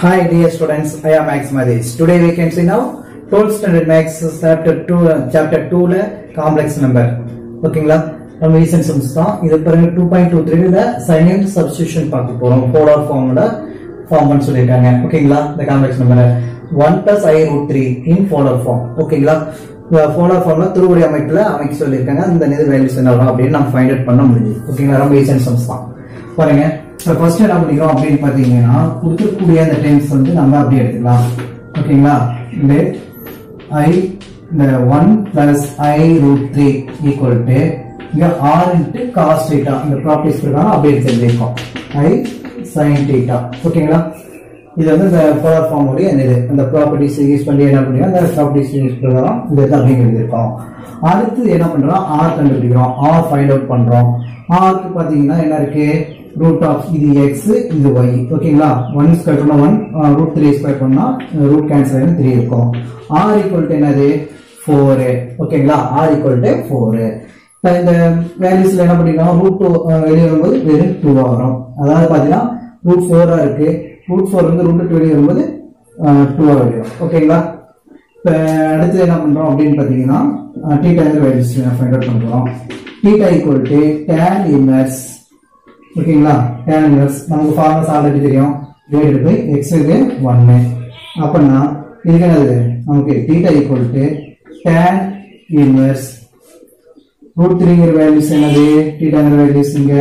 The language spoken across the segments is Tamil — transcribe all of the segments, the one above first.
Hi dear students, I am Max Madis. Today we can see now 12th standard Max chapter 2 uh, chapter 2 ல complex number. ஓகேங்களா நம்ம ரீசன்ட் சம்ஸ் தான் இது பிறகு டூ பாயிண்ட் டூ த்ரீல சைன் அண்ட் சப்ஸ்டியூஷன் பார்க்க போறோம் போலார் ஃபார்ம்ல ஃபார்ம் பண்ண சொல்லியிருக்காங்க ஓகேங்களா இந்த complex number one plus i root three in polar form ஓகேங்களா போலார் ஃபார்ம்ல திருவுடைய அமைப்புல அமைக்க சொல்லியிருக்காங்க இந்த நிதி வேல்யூஸ் என்ன வரும் அப்படின்னு நம்ம ஃபைண்ட் அவுட் பண்ண முடியுது ஓகேங்களா ரொம்ப ரீசன்ட் சம்ஸ் தான் பாருங்க இப்போ ஃபர்ஸ்ட் என்ன பண்ணிக்கிறோம் அப்படின்னு பார்த்தீங்கன்னா கொடுக்கக்கூடிய அந்த டைம்ஸ் வந்து நம்ம அப்படியே எடுத்துக்கலாம் ஓகேங்களா இந்த ஐ இந்த one plus i root three equal to இங்க ஆர் இன்ட்டு காஸ் டீட்டா இந்த ப்ராப்பர்ட்டிஸ் இருக்காங்க அப்படியே எடுத்துருக்கோம் ஐ சைன் டீட்டா ஓகேங்களா இது வந்து இந்த போலார் ஃபார்ம் உடைய இந்த இது அந்த ப்ராப்பர்ட்டிஸ் யூஸ் பண்ணி என்ன பண்ணுறோம் அந்த ப்ராப்பர்ட்டிஸ் யூஸ் பண்ணுறோம் இந்த இது அப்படிங்க எழுதியிருக்கோம் அடுத்து என்ன பண்றோம் ஆர் கண்டுபிடிக்கிறோம் ஆர் ஃபைண்ட் அவுட் பண்றோம் ஆருக்கு பாத்தீங்கன்னா என்ன இருக்கு ரூட் ஆஃப் இது எக்ஸ் இது ஒய் ஓகேங்களா ஒன் ஸ்கொயர் பண்ணா ஒன் ரூட் த்ரீ ஸ்கொயர் பண்ணா ரூட் கேன்சல் ஆகி த்ரீ இருக்கும் ஆர் ஈக்குவல் டு என்னது ஃபோரு ஓகேங்களா ஆர் ஈக்குவல் டு ஃபோரு இப்போ இந்த வேல்யூஸ்ல என்ன பண்ணிக்கலாம் ரூட் டூ வெளியே வரும்போது வெறும் டூவாக வரும் அதாவது பார்த்தீங்கன்னா ரூட் ஃபோராக இருக்கு ரூட் ஃபோர் வந்து ரூட் டூ வெளியே வரும்போது டூவாக வெளியே ஓகேங்களா இப்போ அடுத்து என்ன பண்ணுறோம் அப்படின்னு பார்த்தீங்கன்னா டீட்டாங்கிற வேல்யூஸ் ஃபைண்ட் அவுட் பண்ணுறோம் theta equal to tan inverse ஓகேங்களா டேன் இன்வெர்ஸ் நமக்கு ஃபார்மஸ் ஆல்ரெடி தெரியும் டிவைடட் பை எக்ஸுக்கு ஒன்று அப்படின்னா இதுக்கு என்னது நமக்கு theta equal to tan inverse root த்ரீங்கிற வேல்யூஸ் என்னது டீட்டாங்கிற வேல்யூஸ் இங்க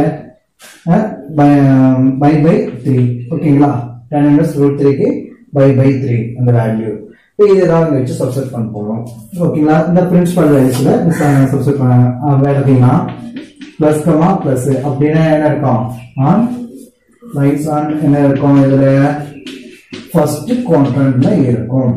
பை பை த்ரீ ஓகேங்களா டென் இன்வெர்ஸ் ரூட் த்ரீக்கு பை பை த்ரீ அந்த வேல்யூ இப்போ இதெல்லாம் இங்கே வச்சு சப்ஸ்ட் பண்ண போகிறோம் ஓகேங்களா இந்த பிரின்சிபல் வேல்யூஸில் சப்ஸ்ட் பண்ண வேலைங்கன்னா ப்ளஸ் கமா ப்ளஸ் அப்படின்னா என்ன இருக்கும் ஆன் ரைட்ஸ் ஆன் என்ன இருக்கும் இதில் ஃபர்ஸ்ட் குவாட்ரண்ட்ல இருக்கும்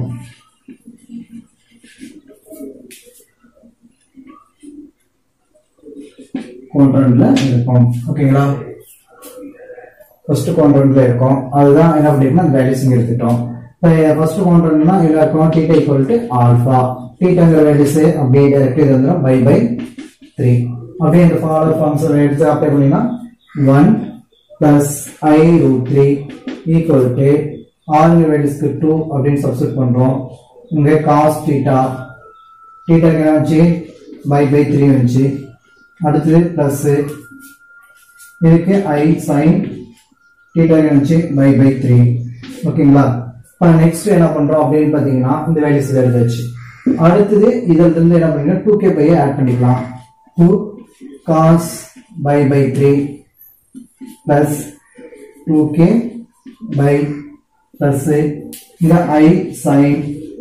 குவாட்ரண்ட்ல இருக்கும் ஓகேங்களா ஃபர்ஸ்ட் குவாட்ரண்ட்ல இருக்கும் அதுதான் என்ன பண்ணிருக்கோம் வேல்யூஸ் இங்க எடுத்துட்டோம் இப்போ ஃபர்ஸ்ட் குவாட்ரண்ட்னா இதுல இருக்கும் தீட்டா ஈக்குவல் டு ஆல்ஃபா தீட்டாங்கிற வேல்யூஸ் அப்படியே டைரக்ட் இது வந்துடும் பை பை த்ரீ அப்படியே இந்த ஃபாலோவர் ஃபார்ம்ஸ் எடுத்து அப்ளை பண்ணீங்கன்னா one plus i root three equal to ஆறுங்கிற வேல்யூஸ்க்கு டூ அப்படின்னு சப்ஸ்டிட் பண்றோம் இங்க காஸ் தீட்டா தீட்டா என்ன வந்துச்சு பை பை த்ரீ வந்துச்சு அடுத்தது பிளஸ் இதுக்கு ஐ சைன் தீட்டா இருந்துச்சு பை பை த்ரீ ஓகேங்களா இப்போ நெக்ஸ்ட் என்ன பண்றோம் அப்படின்னு பார்த்தீங்கன்னா இந்த வேல்யூஸ் எழுதாச்சு அடுத்தது இதுல இருந்து என்ன பண்ணீங்கன்னா டூ கே பை ஆட் பண்ணிக்கலாம் two cos pi by three plus two k pi plus இந்த i sine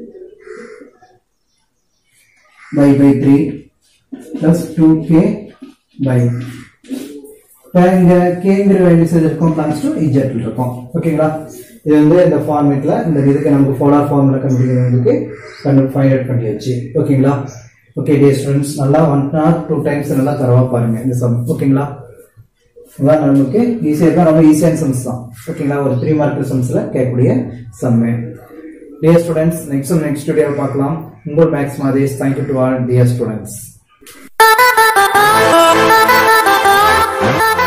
pi by three plus two k pi இப்போ இங்க கேங்கிற வேல்யூஸ் எது இருக்கும் பிளான்ஸ் டு இஜெட் இருக்கும் ஓகேங்களா இது வந்து இந்த ஃபார்மேட்ல இந்த இதுக்கு நமக்கு ஃபோலார் ஃபார்ம்ல கண்டுபிடிக்கிறதுக்கு கண்டு ஃபைண்ட் அவுட் பண்ணியாச்சு ஓகேங்களா ஓகே டே ஸ்டூடெண்ட்ஸ் நல்லா ஒன் ஆர் டூ டைம்ஸ் நல்லா தரவா பாருங்க இந்த சம் ஓகேங்களா இதான் நமக்கு ஈஸியாக தான் ரொம்ப ஈஸியான சம்ஸ் தான் ஓகேங்களா ஒரு த்ரீ மார்க் சம்ஸ்ல கேட்கக்கூடிய sum dear students next next video பார்க்கலாம் உங்கள் மேக்ஸ் மாதிரி thank you to all dear students Thank you.